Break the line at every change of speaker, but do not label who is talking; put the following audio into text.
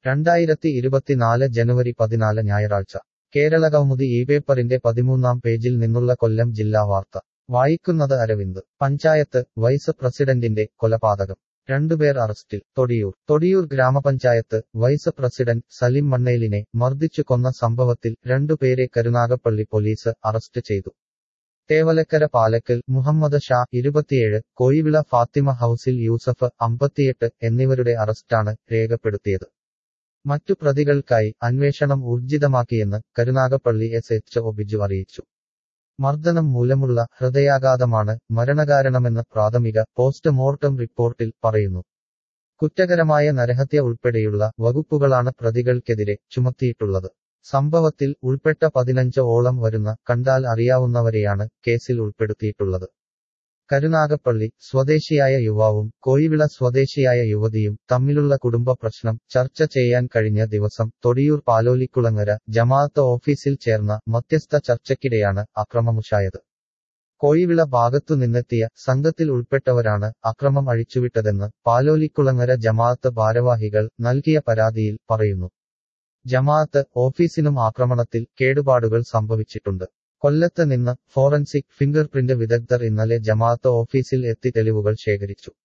രണ്ടായിരത്തി ഇരുപത്തിനാല് ജനുവരി പതിനാല് ഞായറാഴ്ച കേരളകൗമുദി ഈ പേപ്പറിന്റെ പതിമൂന്നാം പേജിൽ നിന്നുള്ള കൊല്ലം ജില്ലാ വാർത്ത വായിക്കുന്നത് അരവിന്ദ് പഞ്ചായത്ത് വൈസ് പ്രസിഡന്റിന്റെ കൊലപാതകം രണ്ടുപേർ അറസ്റ്റിൽ തൊടിയൂർ തൊടിയൂർ ഗ്രാമപഞ്ചായത്ത് വൈസ് പ്രസിഡന്റ് സലിം മണ്ണേലിനെ മർദ്ദിച്ചു കൊന്ന സംഭവത്തിൽ രണ്ടുപേരെ കരുനാഗപ്പള്ളി പോലീസ് അറസ്റ്റ് ചെയ്തു തേവലക്കര പാലക്കൽ മുഹമ്മദ് ഷാ ഇരുപത്തിയേഴ് കോയിവിള ഫാത്തിമ ഹൌസിൽ യൂസഫ് അമ്പത്തിയെട്ട് എന്നിവരുടെ അറസ്റ്റാണ് രേഖപ്പെടുത്തിയത് മറ്റു പ്രതികൾക്കായി അന്വേഷണം ഊർജിതമാക്കിയെന്ന് Karunagappally S H O Biju അറിയിച്ചു മർദ്ദനം മൂലമുള്ള ഹൃദയാഘാതമാണ് മരണകാരണമെന്ന് പ്രാഥമിക പോസ്റ്റ്മോർട്ടം റിപ്പോർട്ടിൽ പറയുന്നു കുറ്റകരമായ നരഹത്യ ഉൾപ്പെടെയുള്ള വകുപ്പുകളാണ് പ്രതികൾക്കെതിരെ ചുമത്തിയിട്ടുള്ളത് സംഭവത്തിൽ ഉൾപ്പെട്ട പതിനഞ്ച് ഓളം വരുന്ന കണ്ടാൽ അറിയാവുന്നവരെയാണ് കേസിൽ ഉൾപ്പെടുത്തിയിട്ടുള്ളത് കരുനാഗപ്പള്ളി സ്വദേശിയായ യുവാവും കോയിവിള സ്വദേശിയായ യുവതിയും തമ്മിലുള്ള കുടുംബ പ്രശ്നം ചർച്ച ചെയ്യാൻ കഴിഞ്ഞ ദിവസം തൊടിയൂർ പാലോലിക്കുളങ്ങര ജമാഅത്ത് ഓഫീസിൽ ചേർന്ന മധ്യസ്ഥ ചർച്ചയ്ക്കിടെയാണ് അക്രമമുഷായത് കോയിവിള ഭാഗത്തു നിന്നെത്തിയ സംഘത്തിൽ ഉൾപ്പെട്ടവരാണ് അക്രമം അഴിച്ചുവിട്ടതെന്ന് പാലോലിക്കുളങ്ങര ജമാഅത്ത് ഭാരവാഹികൾ നൽകിയ പരാതിയിൽ പറയുന്നു ജമാഅത്ത് ഓഫീസിനും ആക്രമണത്തിൽ കേടുപാടുകൾ സംഭവിച്ചിട്ടുണ്ട് കൊല്ലത്ത് നിന്ന് ഫോറൻസിക് ഫിംഗർ പ്രിന്റ് വിദഗ്ധർ ഇന്നലെ ജമാഅത്ത് ഓഫീസിൽ എത്തി തെളിവുകൾ ശേഖരിച്ചു